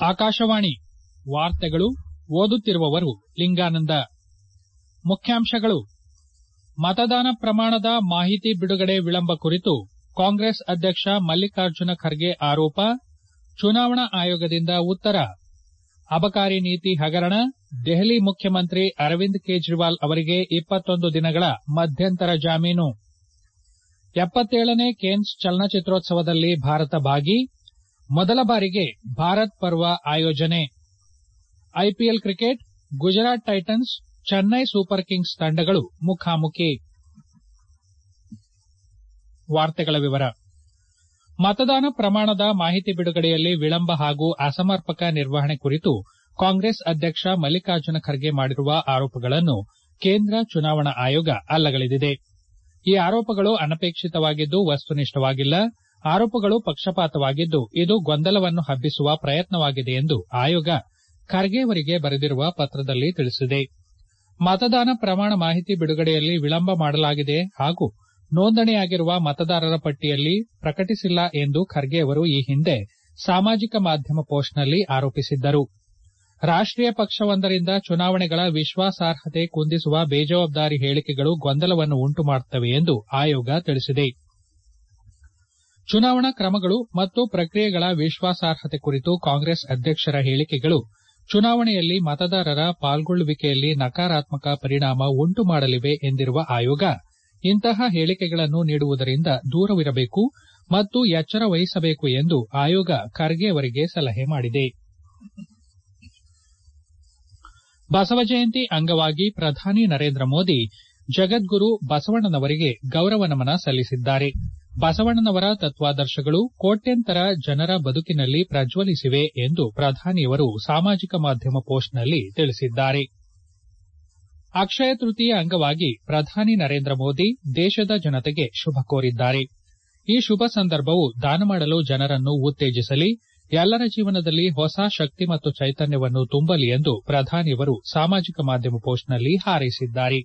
ಆಕಾಶವಾಣಿ ವಾರ್ತೆಗಳು ಓದುತ್ತಿರುವವರು ಲಿಂಗಾನಂದ ಮುಖ್ಯಾಂಶಗಳು ಮತದಾನ ಪ್ರಮಾಣದ ಮಾಹಿತಿ ಬಿಡುಗಡೆ ವಿಳಂಬ ಕುರಿತು ಕಾಂಗ್ರೆಸ್ ಅಧ್ಯಕ್ಷ ಮಲ್ಲಿಕಾರ್ಜುನ ಖರ್ಗೆ ಆರೋಪ ಚುನಾವಣಾ ಆಯೋಗದಿಂದ ಉತ್ತರ ಅಬಕಾರಿ ನೀತಿ ಹಗರಣ ದೆಹಲಿ ಮುಖ್ಯಮಂತ್ರಿ ಅರವಿಂದ್ ಕೇಜ್ರಿವಾಲ್ ಅವರಿಗೆ ಇಪ್ಪತ್ತೊಂದು ದಿನಗಳ ಮಧ್ಯಂತರ ಜಾಮೀನು ಎಪ್ಪತ್ತೇಳನೇ ಕೇನ್ಸ್ ಚಲನಚಿತ್ರೋತ್ಸವದಲ್ಲಿ ಭಾರತ ಭಾಗಿ ಮೊದಲ ಬಾರಿಗೆ ಭಾರತ್ ಪರ್ವ ಆಯೋಜನೆ IPL cricket Gujarat Titans Chennai super kings ತಂಡಗಳು ಮುಖಾಮುಖಿ ಮತದಾನ ಪ್ರಮಾಣದ ಮಾಹಿತಿ ಬಿಡುಗಡೆಯಲ್ಲಿ ವಿಳಂಬ ಹಾಗೂ ಅಸಮರ್ಪಕ ನಿರ್ವಹಣೆ ಕುರಿತು ಕಾಂಗ್ರೆಸ್ ಅಧ್ಯಕ್ಷ ಮಲ್ಲಿಕಾರ್ಜುನ ಖರ್ಗೆ ಮಾಡಿರುವ ಆರೋಪಗಳನ್ನು ಕೇಂದ್ರ ಚುನಾವಣಾ ಆಯೋಗ ಅಲ್ಲಗಳೆದಿದೆ ಈ ಆರೋಪಗಳು ಅನಪೇಕ್ಷಿತವಾಗಿದ್ದು ವಸ್ತುನಿಷ್ಠವಾಗಿಲ್ಲ ಆರೋಪಗಳು ಪಕ್ಷಪಾತವಾಗಿದ್ದು ಇದು ಗೊಂದಲವನ್ನು ಹಬ್ಬಿಸುವ ಪ್ರಯತ್ನವಾಗಿದೆ ಎಂದು ಆಯೋಗ ಖರ್ಗೆ ಅವರಿಗೆ ಬರೆದಿರುವ ಪತ್ರದಲ್ಲಿ ತಿಳಿಸಿದೆ ಮತದಾನ ಪ್ರಮಾಣ ಮಾಹಿತಿ ಬಿಡುಗಡೆಯಲ್ಲಿ ವಿಳಂಬ ಮಾಡಲಾಗಿದೆ ಹಾಗೂ ನೋಂದಣಿಯಾಗಿರುವ ಮತದಾರರ ಪಟ್ಟಿಯಲ್ಲಿ ಪ್ರಕಟಿಸಿಲ್ಲ ಎಂದು ಖರ್ಗೆ ಅವರು ಈ ಹಿಂದೆ ಸಾಮಾಜಿಕ ಮಾಧ್ಯಮ ಪೋಸ್ಟ್ನಲ್ಲಿ ಆರೋಪಿಸಿದ್ದರು ರಾಷ್ಟೀಯ ಪಕ್ಷವೊಂದರಿಂದ ಚುನಾವಣೆಗಳ ವಿಶ್ವಾಸಾರ್ಹತೆ ಕುಂದಿಸುವ ಬೇಜವಾಬ್ದಾರಿ ಹೇಳಿಕೆಗಳು ಗೊಂದಲವನ್ನು ಉಂಟು ಮಾಡುತ್ತವೆ ಎಂದು ಆಯೋಗ ತಿಳಿಸಿದೆ ಚುನಾವಣಾ ಕ್ರಮಗಳು ಮತ್ತು ಪ್ರಕ್ರಿಯೆಗಳ ವಿಶ್ವಾಸಾರ್ಹತೆ ಕುರಿತು ಕಾಂಗ್ರೆಸ್ ಅಧ್ಯಕ್ಷರ ಹೇಳಿಕೆಗಳು ಚುನಾವಣೆಯಲ್ಲಿ ಮತದಾರರ ಪಾಲ್ಗೊಳ್ಳುವಿಕೆಯಲ್ಲಿ ನಕಾರಾತ್ಮಕ ಪರಿಣಾಮ ಉಂಟು ಮಾಡಲಿವೆ ಎಂದಿರುವ ಆಯೋಗ ಇಂತಹ ಹೇಳಿಕೆಗಳನ್ನು ನೀಡುವುದರಿಂದ ದೂರವಿರಬೇಕು ಮತ್ತು ಎಚ್ಚರ ವಹಿಸಬೇಕು ಎಂದು ಆಯೋಗ ಖರ್ಗೆ ಅವರಿಗೆ ಸಲಹೆ ಮಾಡಿದೆ ಬಸವ ಜಯಂತಿ ಅಂಗವಾಗಿ ಪ್ರಧಾನಿ ನರೇಂದ್ರ ಮೋದಿ ಜಗದ್ಗುರು ಬಸವಣ್ಣನವರಿಗೆ ಗೌರವ ನಮನ ಸಲ್ಲಿಸಿದ್ದಾರೆ ಬಸವಣ್ಣನವರ ತತ್ವಾದರ್ಶಗಳು ಕೋಟ್ಯಂತರ ಜನರ ಬದುಕಿನಲ್ಲಿ ಪ್ರಜ್ವಲಿಸಿವೆ ಎಂದು ಪ್ರಧಾನಿಯವರು ಸಾಮಾಜಿಕ ಮಾಧ್ಯಮ ಪೋಸ್ಟ್ನಲ್ಲಿ ತಿಳಿಸಿದ್ದಾರೆ ಅಕ್ಷಯ ತೃತೀಯ ಅಂಗವಾಗಿ ಪ್ರಧಾನಿ ನರೇಂದ್ರ ಮೋದಿ ದೇಶದ ಜನತೆಗೆ ಶುಭ ಕೋರಿದ್ದಾರೆ ಈ ಶುಭ ಸಂದರ್ಭವು ದಾನ ಮಾಡಲು ಜನರನ್ನು ಉತ್ತೇಜಿಸಲಿ ಎಲ್ಲರ ಜೀವನದಲ್ಲಿ ಹೊಸ ಶಕ್ತಿ ಮತ್ತು ಚೈತನ್ಯವನ್ನು ತುಂಬಲಿ ಎಂದು ಪ್ರಧಾನಿಯವರು ಸಾಮಾಜಿಕ ಮಾಧ್ಯಮ ಪೋಸ್ಟ್ನಲ್ಲಿ ಹಾರೈಸಿದ್ದಾರೆ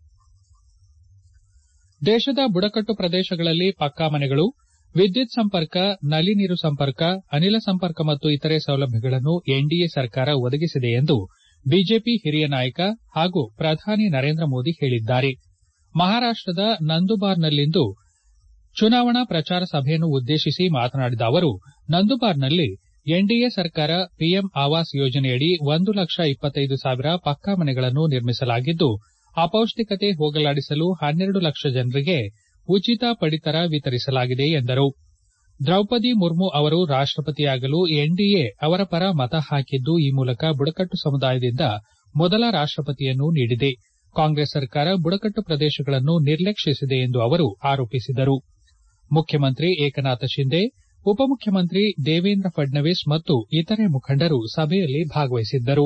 ದೇಶದ ಬುಡಕಟ್ಟು ಪ್ರದೇಶಗಳಲ್ಲಿ ಪಕ್ಕಾ ಮನೆಗಳು ವಿದ್ಯುತ್ ಸಂಪರ್ಕ ನಲ್ಲಿ ನೀರು ಸಂಪರ್ಕ ಅನಿಲ ಸಂಪರ್ಕ ಮತ್ತು ಇತರೆ ಸೌಲಭ್ಯಗಳನ್ನು ಎನ್ಡಿಎ ಸರ್ಕಾರ ಒದಗಿಸಿದೆ ಎಂದು ಬಿಜೆಪಿ ಹಿರಿಯ ನಾಯಕ ಹಾಗೂ ಪ್ರಧಾನಿ ನರೇಂದ್ರ ಮೋದಿ ಹೇಳಿದ್ದಾರೆ ಮಹಾರಾಷ್ಟದ ನಂದುಬಾರ್ನಲ್ಲಿಂದು ಚುನಾವಣಾ ಪ್ರಚಾರ ಸಭೆಯನ್ನು ಉದ್ದೇಶಿಸಿ ಮಾತನಾಡಿದ ಅವರು ನಂದುಬಾರ್ನಲ್ಲಿ ಎನ್ಡಿಎ ಸರ್ಕಾರ ಪಿಎಂ ಆವಾಸ್ ಯೋಜನೆಯಡಿ ಒಂದು ಲಕ್ಷ ಇಪ್ಪತ್ತೈದು ಸಾವಿರ ಪಕ್ಕಾ ಮನೆಗಳನ್ನು ನಿರ್ಮಿಸಲಾಗಿದ್ದು ಅಪೌಷ್ಟಿಕತೆ ಹೋಗಲಾಡಿಸಲು ಹನ್ನೆರಡು ಲಕ್ಷ ಜನರಿಗೆ ಉಚಿತ ಪಡಿತರ ವಿತರಿಸಲಾಗಿದೆ ಎಂದರು ದ್ರೌಪದಿ ಮುರ್ಮು ಅವರು ರಾಷ್ಟಪತಿಯಾಗಲು ಎನ್ಡಿಎ ಅವರ ಪರ ಮತ ಹಾಕಿದ್ದು ಈ ಮೂಲಕ ಬುಡಕಟ್ಟು ಸಮುದಾಯದಿಂದ ಮೊದಲ ರಾಷ್ಟಪತಿಯನ್ನು ನೀಡಿದೆ ಕಾಂಗ್ರೆಸ್ ಸರ್ಕಾರ ಬುಡಕಟ್ಟು ಪ್ರದೇಶಗಳನ್ನು ನಿರ್ಲಕ್ಷಿಸಿದೆ ಎಂದು ಅವರು ಆರೋಪಿಸಿದರು ಮುಖ್ಯಮಂತ್ರಿ ಏಕನಾಥ ಶಿಂದೆ ಉಪಮುಖ್ಯಮಂತ್ರಿ ದೇವೇಂದ್ರ ಫಡ್ನವೀಸ್ ಮತ್ತು ಇತರೆ ಮುಖಂಡರು ಸಭೆಯಲ್ಲಿ ಭಾಗವಹಿಸಿದ್ದರು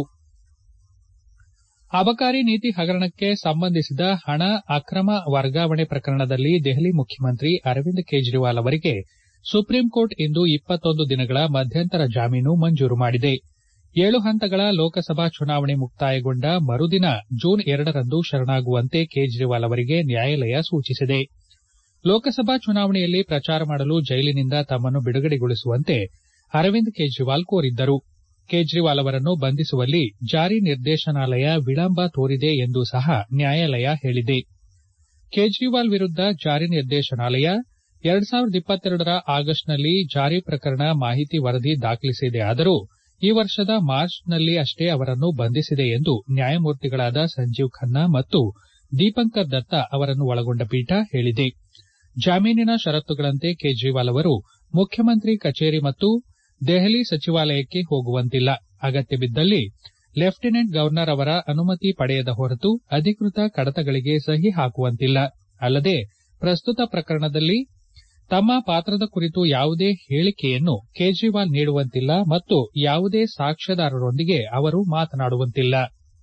ಅಬಕಾರಿ ನೀತಿ ಹಗರಣಕ್ಕೆ ಸಂಬಂಧಿಸಿದ ಹಣ ಅಕ್ರಮ ವರ್ಗಾವಣೆ ಪ್ರಕರಣದಲ್ಲಿ ದೆಹಲಿ ಮುಖ್ಯಮಂತ್ರಿ ಅರವಿಂದ್ ಕೇಜ್ರಿವಾಲ್ ಅವರಿಗೆ ಸುಪ್ರೀಂಕೋರ್ಟ್ ಇಂದು ಇಪ್ಪತ್ತೊಂದು ದಿನಗಳ ಮಧ್ಯಂತರ ಜಾಮೀನು ಮಂಜೂರು ಮಾಡಿದೆ ಏಳು ಹಂತಗಳ ಲೋಕಸಭಾ ಚುನಾವಣೆ ಮುಕ್ತಾಯಗೊಂಡ ಮರುದಿನ ಜೂನ್ ಎರಡರಂದು ಶರಣಾಗುವಂತೆ ಕೇಜ್ರಿವಾಲ್ ಅವರಿಗೆ ನ್ಯಾಯಾಲಯ ಸೂಚಿಸಿದೆ ಲೋಕಸಭಾ ಚುನಾವಣೆಯಲ್ಲಿ ಪ್ರಚಾರ ಮಾಡಲು ಜೈಲಿನಿಂದ ತಮ್ಮನ್ನು ಬಿಡುಗಡೆಗೊಳಿಸುವಂತೆ ಅರವಿಂದ್ ಕೇಜ್ರಿವಾಲ್ ಕೋರಿದ್ದರು ಕೇಜ್ರಿವಾಲ್ ಅವರನ್ನು ಬಂಧಿಸುವಲ್ಲಿ ಜಾರಿ ನಿರ್ದೇಶನಾಲಯ ವಿಳಂಬ ತೋರಿದೆ ಎಂದು ಸಹ ನ್ಯಾಯಾಲಯ ಹೇಳಿದೆ ಕೇಜ್ರಿವಾಲ್ ವಿರುದ್ದ ಜಾರಿ ನಿರ್ದೇಶನಾಲಯ ಎರಡ್ ಸಾವಿರದ ಇಪ್ಪತ್ತೆರಡರ ಆಗಸ್ಟ್ನಲ್ಲಿ ಜಾರಿ ಪ್ರಕರಣ ಮಾಹಿತಿ ವರದಿ ದಾಖಲಿಸಿದೆಯಾದರೂ ಈ ವರ್ಷದ ಮಾರ್ಚ್ನಲ್ಲಿ ಅಷ್ಟೇ ಅವರನ್ನು ಬಂಧಿಸಿದೆ ಎಂದು ನ್ಯಾಯಮೂರ್ತಿಗಳಾದ ಸಂಜೀವ್ ಖನ್ನಾ ಮತ್ತು ದೀಪಂಕರ್ ದತ್ತಾ ಅವರನ್ನು ಒಳಗೊಂಡ ಪೀಠ ಹೇಳಿದೆ ಜಾಮೀನಿನ ಷರತ್ತುಗಳಂತೆ ಕೇಜ್ರಿವಾಲ್ ಅವರು ಮುಖ್ಯಮಂತ್ರಿ ಕಚೇರಿ ಮತ್ತು ದೆಹಲಿ ಸಚಿವಾಲಯಕ್ಕೆ ಹೋಗುವಂತಿಲ್ಲ ಅಗತ್ಯ ಬಿದ್ದಲ್ಲಿ ಲೆಫ್ಟಿನೆಂಟ್ ಗವರ್ನರ್ ಅವರ ಅನುಮತಿ ಪಡೆಯದ ಹೊರತು ಅಧಿಕೃತ ಕಡತಗಳಿಗೆ ಸಹಿ ಹಾಕುವಂತಿಲ್ಲ ಅಲ್ಲದೆ ಪ್ರಸ್ತುತ ಪ್ರಕರಣದಲ್ಲಿ ತಮ್ಮ ಪಾತ್ರದ ಕುರಿತು ಯಾವುದೇ ಹೇಳಿಕೆಯನ್ನು ಕೇಜ್ರಿವಾಲ್ ನೀಡುವಂತಿಲ್ಲ ಮತ್ತು ಯಾವುದೇ ಸಾಕ್ಷ್ಯದಾರರೊಂದಿಗೆ ಅವರು ಮಾತನಾಡುವಂತಿಲ್ಲ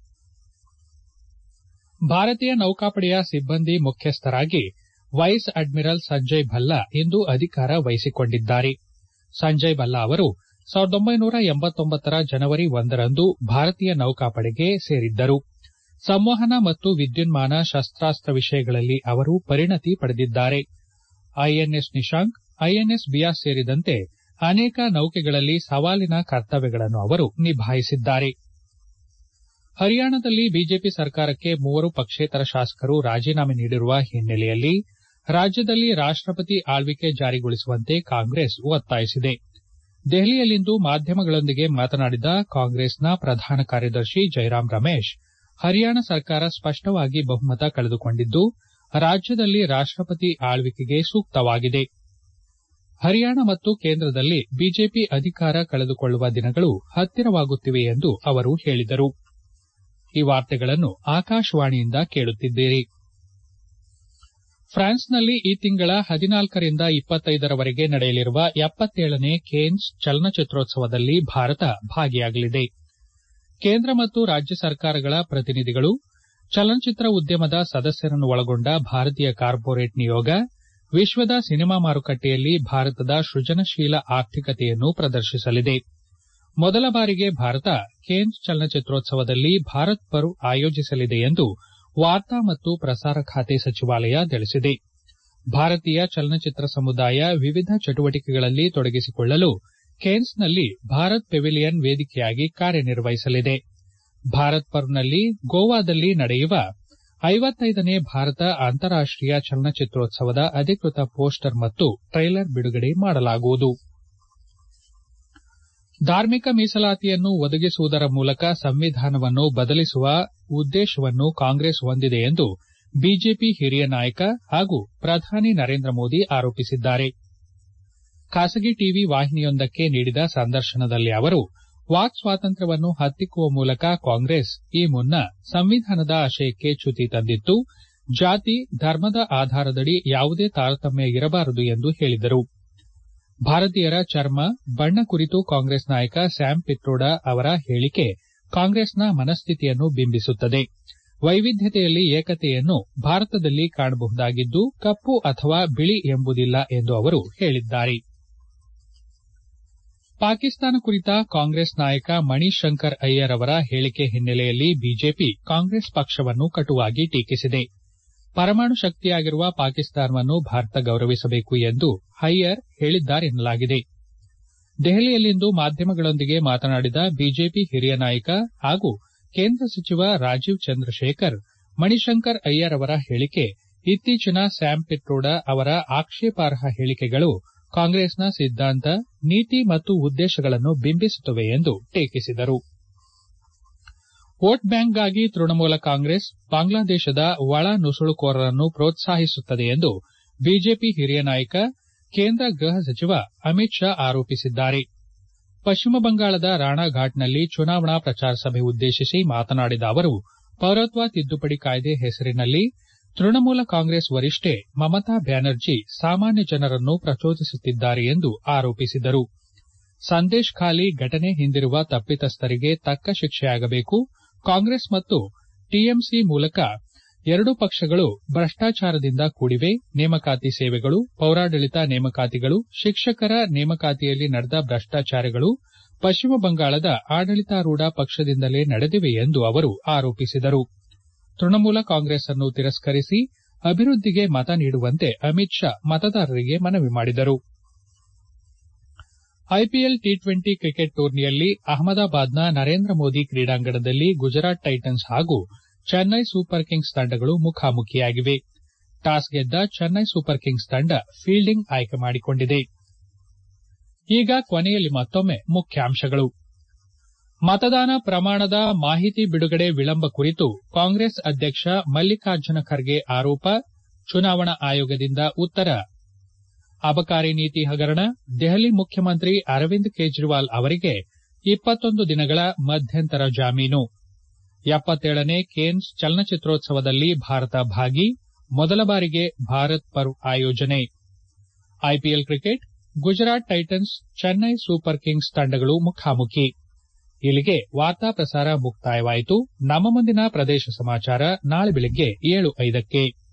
ಭಾರತೀಯ ನೌಕಾಪಡೆಯ ಸಿಬ್ಬಂದಿ ಮುಖ್ಯಸ್ಥರಾಗಿ ವೈಸ್ ಅಡ್ಮಿರಲ್ ಸಂಜಯ್ ಭಲ್ಲಾ ಇಂದು ಅಧಿಕಾರ ವಹಿಸಿಕೊಂಡಿದ್ದಾರೆ ಸಂಜಯ್ ಭಲ್ಲಾ ಅವರು ಸಾವಿರದ ಒಂಬೈನೂರ ಎಂಬತ್ತೊಂಬತ್ತರ ಜನವರಿ ಒಂದರಂದು ಭಾರತೀಯ ನೌಕಾಪಡೆಗೆ ಸೇರಿದ್ದರು ಸಂವಹನ ಮತ್ತು ವಿದ್ಯುನ್ಮಾನ ಶಸ್ತಾಸ್ತ್ರ ವಿಷಯಗಳಲ್ಲಿ ಅವರು ಪರಿಣತಿ ಪಡೆದಿದ್ದಾರೆ ಐಎನ್ಎಸ್ ನಿಶಾಂಕ್ ಐಎನ್ಎಸ್ ಬಿಯಾಸ್ ಸೇರಿದಂತೆ ಅನೇಕ ನೌಕೆಗಳಲ್ಲಿ ಸವಾಲಿನ ಕರ್ತವ್ಯಗಳನ್ನು ಅವರು ನಿಭಾಯಿಸಿದ್ದಾರೆ ಹರಿಯಾಣದಲ್ಲಿ ಬಿಜೆಪಿ ಸರ್ಕಾರಕ್ಕೆ ಮೂವರು ಪಕ್ಷೇತರ ಶಾಸಕರು ರಾಜೀನಾಮೆ ನೀಡಿರುವ ಹಿನ್ನೆಲೆಯಲ್ಲಿ ರಾಜ್ಯದಲ್ಲಿ ರಾಷ್ಟಪತಿ ಆಳ್ವಿಕೆ ಜಾರಿಗೊಳಿಸುವಂತೆ ಕಾಂಗ್ರೆಸ್ ಒತ್ತಾಯಿಸಿದೆ ದೆಹಲಿಯಲ್ಲಿಂದು ಮಾಧ್ಯಮಗಳೊಂದಿಗೆ ಮಾತನಾಡಿದ ಕಾಂಗ್ರೆಸ್ನ ಪ್ರಧಾನ ಕಾರ್ಯದರ್ಶಿ ಜೈರಾಂ ರಮೇಶ್ ಹರಿಯಾಣ ಸರ್ಕಾರ ಸ್ಪಷ್ಟವಾಗಿ ಬಹುಮತ ಕಳೆದುಕೊಂಡಿದ್ದು ರಾಜ್ಯದಲ್ಲಿ ರಾಷ್ಟಪತಿ ಆಳ್ವಿಕೆಗೆ ಸೂಕ್ತವಾಗಿದೆ ಹರಿಯಾಣ ಮತ್ತು ಕೇಂದ್ರದಲ್ಲಿ ಬಿಜೆಪಿ ಅಧಿಕಾರ ಕಳೆದುಕೊಳ್ಳುವ ದಿನಗಳು ಹತ್ತಿರವಾಗುತ್ತಿವೆ ಎಂದು ಅವರು ಹೇಳಿದರು ಈ ವಾರ್ತೆಗಳನ್ನು ಆಕಾಶವಾಣಿಯಿಂದ ಕೇಳುತ್ತಿದ್ದೀರಿ ಫ್ರಾನ್ಸ್ನಲ್ಲಿ ಈ ತಿಂಗಳ ಹದಿನಾಲ್ಕರಿಂದ ಇಪ್ಪತ್ತೈದರವರೆಗೆ ನಡೆಯಲಿರುವ ಎಪ್ಪತ್ತೇಳನೇ ಕೇನ್ಸ್ ಚಲನಚಿತ್ರೋತ್ಸವದಲ್ಲಿ ಭಾರತ ಭಾಗಿಯಾಗಲಿದೆ ಕೇಂದ್ರ ಮತ್ತು ರಾಜ್ಯ ಸರ್ಕಾರಗಳ ಪ್ರತಿನಿಧಿಗಳು ಚಲನಚಿತ್ರ ಉದ್ಯಮದ ಸದಸ್ಯರನ್ನು ಒಳಗೊಂಡ ಭಾರತೀಯ ಕಾರ್ಪೊರೇಟ್ ನಿಯೋಗ ವಿಶ್ವದ ಸಿನಿಮಾ ಮಾರುಕಟ್ಟೆಯಲ್ಲಿ ಭಾರತದ ಸೃಜನಶೀಲ ಆರ್ಥಿಕತೆಯನ್ನು ಪ್ರದರ್ಶಿಸಲಿದೆ ಮೊದಲ ಬಾರಿಗೆ ಭಾರತ ಕೇನ್ಸ್ ಚಲನಚಿತ್ರೋತ್ಸವದಲ್ಲಿ ಭಾರತ್ ಪರ್ವ್ ಆಯೋಜಿಸಲಿದೆ ಎಂದು ವಾರ್ತಾ ಮತ್ತು ಪ್ರಸಾರ ಖಾತೆ ಸಚಿವಾಲಯ ತಿಳಿಸಿದೆ ಭಾರತೀಯ ಚಲನಚಿತ್ರ ಸಮುದಾಯ ವಿವಿಧ ಚಟುವಟಿಕೆಗಳಲ್ಲಿ ತೊಡಗಿಸಿಕೊಳ್ಳಲು ಕೇನ್ಸ್ನಲ್ಲಿ ಭಾರತ್ ಪೆವಿಲಿಯನ್ ವೇದಿಕೆಯಾಗಿ ಕಾರ್ಯನಿರ್ವಹಿಸಲಿದೆ ಭಾರತ್ ಪರ್ವ್ನಲ್ಲಿ ಗೋವಾದಲ್ಲಿ ನಡೆಯುವ ಐವತ್ತೈದನೇ ಭಾರತ ಅಂತಾರಾಷ್ಟೀಯ ಚಲನಚಿತ್ರೋತ್ಸವದ ಅಧಿಕೃತ ಪೋಸ್ಟರ್ ಮತ್ತು ಟ್ರೈಲರ್ ಬಿಡುಗಡೆ ಮಾಡಲಾಗುವುದು ಧಾರ್ಮಿಕ ಮೀಸಲಾತಿಯನ್ನು ಒದಗಿಸುವುದರ ಮೂಲಕ ಸಂವಿಧಾನವನ್ನು ಬದಲಿಸುವ ಉದ್ದೇಶವನ್ನು ಕಾಂಗ್ರೆಸ್ ಹೊಂದಿದೆ ಎಂದು ಬಿಜೆಪಿ ಹಿರಿಯ ನಾಯಕ ಹಾಗೂ ಪ್ರಧಾನಿ ನರೇಂದ್ರ ಮೋದಿ ಆರೋಪಿಸಿದ್ದಾರೆ ಖಾಸಗಿ ಟಿವಿ ವಾಹಿನಿಯೊಂದಕ್ಕೆ ನೀಡಿದ ಸಂದರ್ಶನದಲ್ಲಿ ಅವರು ವಾಕ್ ಸ್ವಾತಂತ್ರ್ಯವನ್ನು ಹತ್ತಿಕ್ಕುವ ಮೂಲಕ ಕಾಂಗ್ರೆಸ್ ಈ ಮುನ್ನ ಸಂವಿಧಾನದ ಆಶಯಕ್ಕೆ ಚ್ಯುತಿ ತಂದಿತ್ತು ಜಾತಿ ಧರ್ಮದ ಆಧಾರದಡಿ ಯಾವುದೇ ತಾರತಮ್ಯ ಇರಬಾರದು ಎಂದು ಹೇಳಿದರು ಭಾರತೀಯರ ಚರ್ಮ ಬಣ್ಣ ಕುರಿತು ಕಾಂಗ್ರೆಸ್ ನಾಯಕ ಸ್ಯಾಮ್ ಪಿತ್ರೋಡಾ ಅವರ ಹೇಳಿಕೆ ಕಾಂಗ್ರೆಸ್ನ ಮನಸ್ಥಿತಿಯನ್ನು ಬಿಂಬಿಸುತ್ತದೆ ವೈವಿಧ್ಯತೆಯಲ್ಲಿ ಏಕತೆಯನ್ನು ಭಾರತದಲ್ಲಿ ಕಾಣಬಹುದಾಗಿದ್ದು ಕಪ್ಪು ಅಥವಾ ಬಿಳಿ ಎಂಬುದಿಲ್ಲ ಎಂದು ಅವರು ಹೇಳಿದ್ದಾರೆ ಪಾಕಿಸ್ತಾನ ಕುರಿತ ಕಾಂಗ್ರೆಸ್ ನಾಯಕ ಮಣೀಶ್ ಶಂಕರ್ ಅಯ್ಯರ್ ಅವರ ಹೇಳಿಕೆ ಹಿನ್ನೆಲೆಯಲ್ಲಿ ಬಿಜೆಪಿ ಕಾಂಗ್ರೆಸ್ ಪಕ್ಷವನ್ನು ಕಟುವಾಗಿ ಟೀಕಿಸಿದೆ ಪರಮಾಣು ಶಕ್ತಿಯಾಗಿರುವ ಪಾಕಿಸ್ತಾನವನ್ನು ಭಾರತ ಗೌರವಿಸಬೇಕು ಎಂದು ಅಯ್ಯರ್ ಹೇಳಿದ್ದಾರೆನ್ನಲಾಗಿದೆ ದೆಹಲಿಯಲ್ಲಿಂದು ಮಾಧ್ಯಮಗಳೊಂದಿಗೆ ಮಾತನಾಡಿದ ಬಿಜೆಪಿ ಹಿರಿಯ ನಾಯಕ ಹಾಗೂ ಕೇಂದ್ರ ಸಚಿವ ರಾಜೀವ್ ಚಂದ್ರಶೇಖರ್ ಮಣಿಶಂಕರ್ ಅಯ್ಯರ್ ಅವರ ಹೇಳಿಕೆ ಇತ್ತೀಚಿನ ಸ್ಯಾಮ್ ಪಿಟ್ರೋಡಾ ಅವರ ಆಕ್ಷೇಪಾರ್ಹ ಹೇಳಿಕೆಗಳು ಕಾಂಗ್ರೆಸ್ನ ಸಿದ್ದಾಂತ ನೀತಿ ಮತ್ತು ಉದ್ದೇಶಗಳನ್ನು ಬಿಂಬಿಸುತ್ತವೆ ಎಂದು ಟೀಕಿಸಿದರು ವೋಟ್ ಬ್ಯಾಂಕ್ಗಾಗಿ ತೃಣಮೂಲ ಕಾಂಗ್ರೆಸ್ ಬಾಂಗ್ಲಾದೇಶದ ಒಳ ನುಸುಳುಕೋರರನ್ನು ಪ್ರೋತ್ಸಾಹಿಸುತ್ತದೆ ಎಂದು ಬಿಜೆಪಿ ಹಿರಿಯ ನಾಯಕ ಕೇಂದ್ರ ಗೃಹ ಸಚಿವ ಅಮಿತ್ ಶಾ ಆರೋಪಿಸಿದ್ದಾರೆ ಪಶ್ಚಿಮ ಬಂಗಾಳದ ರಾಣಾಘಾಟ್ನಲ್ಲಿ ಚುನಾವಣಾ ಪ್ರಚಾರ ಸಭೆ ಉದ್ದೇಶಿಸಿ ಮಾತನಾಡಿದ ಅವರು ಪೌರತ್ವ ತಿದ್ದುಪಡಿ ಕಾಯ್ದೆ ಹೆಸರಿನಲ್ಲಿ ತೃಣಮೂಲ ಕಾಂಗ್ರೆಸ್ ವರಿಷ್ಠೆ ಮಮತಾ ಬ್ಯಾನರ್ಜಿ ಸಾಮಾನ್ಯ ಜನರನ್ನು ಪ್ರಚೋದಿಸುತ್ತಿದ್ದಾರೆ ಎಂದು ಆರೋಪಿಸಿದರು ಸಂದೇಶ್ ಖಾಲಿ ಘಟನೆ ಹಿಂದಿರುವ ತಪ್ಪಿತಸ್ಥರಿಗೆ ತಕ್ಕ ಶಿಕ್ಷೆಯಾಗಬೇಕು ಕಾಂಗ್ರೆಸ್ ಮತ್ತು ಟಿಎಂಸಿ ಮೂಲಕ ಎರಡೂ ಪಕ್ಷಗಳು ಭ್ರಷ್ಟಾಚಾರದಿಂದ ಕೂಡಿವೆ ನೇಮಕಾತಿ ಸೇವೆಗಳು ಪೌರಾಡಳಿತ ನೇಮಕಾತಿಗಳು ಶಿಕ್ಷಕರ ನೇಮಕಾತಿಯಲ್ಲಿ ನಡೆದ ಭ್ರಷ್ಟಾಚಾರಗಳು ಪಶ್ಚಿಮ ಬಂಗಾಳದ ಆಡಳಿತಾರೂಢ ಪಕ್ಷದಿಂದಲೇ ನಡೆದಿವೆ ಎಂದು ಅವರು ಆರೋಪಿಸಿದರು ತೃಣಮೂಲ ಕಾಂಗ್ರೆಸ್ ಅನ್ನು ತಿರಸ್ಕರಿಸಿ ಅಭಿವೃದ್ಧಿಗೆ ಮತ ನೀಡುವಂತೆ ಅಮಿತ್ ಶಾ ಮತದಾರರಿಗೆ ಮನವಿ ಮಾಡಿದರು ಐಪಿಎಲ್ ಟಿ ಟ್ವೆಂಟಿ ಕ್ರಿಕೆಟ್ ಟೂರ್ನಿಯಲ್ಲಿ ಅಹಮದಾಬಾದ್ನ ನರೇಂದ್ರ ಮೋದಿ ಕ್ರೀಡಾಂಗಣದಲ್ಲಿ ಗುಜರಾತ್ ಟೈಟನ್ಸ್ ಹಾಗೂ ಚೆನ್ನೈ ಸೂಪರ್ ಕಿಂಗ್ಸ್ ತಂಡಗಳು ಮುಖಾಮುಖಿಯಾಗಿವೆ ಟಾಸ್ ಗೆದ್ದ ಚೆನ್ನೈ ಸೂಪರ್ ಕಿಂಗ್ಸ್ ತಂಡ ಫೀಲ್ಡಿಂಗ್ ಆಯ್ಕೆ ಮಾಡಿಕೊಂಡಿದೆ ಈಗ ಕೊನೆಯಲ್ಲಿ ಮತ್ತೊಮ್ಮೆ ಮುಖ್ಯಾಂಶಗಳು ಮತದಾನ ಪ್ರಮಾಣದ ಮಾಹಿತಿ ಬಿಡುಗಡೆ ವಿಳಂಬ ಕುರಿತು ಕಾಂಗ್ರೆಸ್ ಅಧ್ಯಕ್ಷ ಮಲ್ಲಿಕಾರ್ಜುನ ಖರ್ಗೆ ಆರೋಪ ಚುನಾವಣಾ ಆಯೋಗದಿಂದ ಉತ್ತರ ಅಬಕಾರಿ ನೀತಿ ಹಗರಣ ದೆಹಲಿ ಮುಖ್ಯಮಂತ್ರಿ ಅರವಿಂದ್ ಕೇಜ್ರಿವಾಲ್ ಅವರಿಗೆ ಇಪ್ಪತ್ತೊಂದು ದಿನಗಳ ಮಧ್ಯಂತರ ಜಾಮೀನು ಎಪ್ಪತ್ತೇಳನೇ ಕೇನ್ಸ್ ಚಲನಚಿತ್ರೋತ್ಸವದಲ್ಲಿ ಭಾರತ ಭಾಗಿ ಮೊದಲ ಬಾರಿಗೆ ಭಾರತ್ ಪರ್ವ್ ಆಯೋಜನೆ IPL cricket Gujarat Titans Chennai super kings ತಂಡಗಳು ಮುಖಾಮುಖಿ ಇಲ್ಲಿಗೆ ವಾರ್ತಾ ಪ್ರಸಾರ ಮುಕ್ತಾಯವಾಯಿತು ನಮ್ಮ ಮುಂದಿನ ಪ್ರದೇಶ ಸಮಾಚಾರ ನಾಳೆ ಬೆಳಿಗ್ಗೆ ಏಳು ಐದಕ್ಕೆ